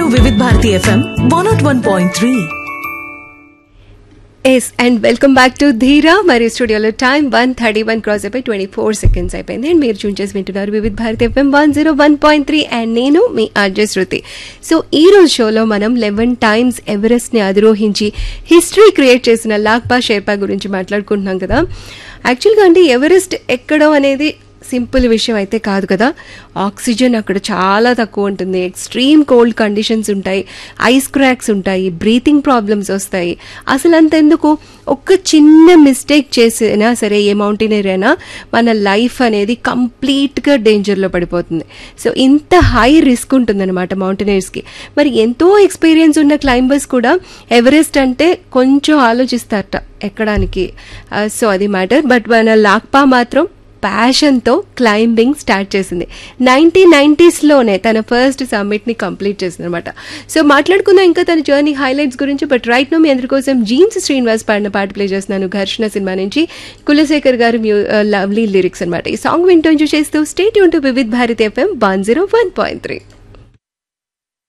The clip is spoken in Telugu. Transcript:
Vividh Bharati FM one nought one point three yes and welcome back to Dheera మరి స్టూడియోలో time one thirty one cross అయిపోయి ట్వంటీ ఫోర్ సెకండ్స్ అయిపోయింది అండ్ మీరు చూన్ చేసి వింటున్నారు Vividh Bharati FM one zero one point three and నేను మీ ఆర్జే శృతి సో ఈ రోజు షోలో మనం లెవెన్ టైమ్స్ ఎవరెస్ట్ని అధిరోహించి హిస్టరీ క్రియేట్ చేసిన లాక్బా షేర్పా గురించి మాట్లాడుకుంటున్నాం కదా యాక్చువల్గా అంటే ఎవరెస్ట్ ఎక్కడం అనేది సింపుల్ విషయం అయితే కాదు కదా ఆక్సిజన్ అక్కడ చాలా తక్కువ ఉంటుంది ఎక్స్ట్రీమ్ కోల్డ్ కండిషన్స్ ఉంటాయి ఐస్ క్రాక్స్ ఉంటాయి బ్రీతింగ్ ప్రాబ్లమ్స్ వస్తాయి అసలు అంతెందుకు ఒక్క చిన్న మిస్టేక్ చేసినా సరే ఏ మౌంటైనర్ అయినా మన లైఫ్ అనేది కంప్లీట్గా డేంజర్లో పడిపోతుంది సో ఇంత హై రిస్క్ ఉంటుందన్నమాట మౌంటైనర్స్కి మరి ఎంతో ఎక్స్పీరియన్స్ ఉన్న క్లైంబర్స్ కూడా ఎవరెస్ట్ అంటే కొంచెం ఆలోచిస్తారట ఎక్కడానికి సో అది మ్యాటర్ బట్ మన లాక్పా మాత్రం ప్యాషన్తో క్లైంబింగ్ స్టార్ట్ చేసింది నైన్టీన్ నైంటీస్లోనే తన ఫస్ట్ సమ్మిట్ని కంప్లీట్ చేసింది అనమాట సో మాట్లాడుకుందాం ఇంకా తన జర్నీ హైలైట్స్ గురించి బట్ రైట్ నో మీ అందరి కోసం జీన్స్ శ్రీనివాస్ పాడిన పాట ప్లే చేస్తున్నాను ఘర్షణ సినిమా నుంచి కులశేఖర్ గారు మ్యూ లవ్లీ లిరిక్స్ అనమాట ఈ సాంగ్ వింటూ చేస్తూ స్టేట్ యూన్ to Vividh Bharati FM one zero one point three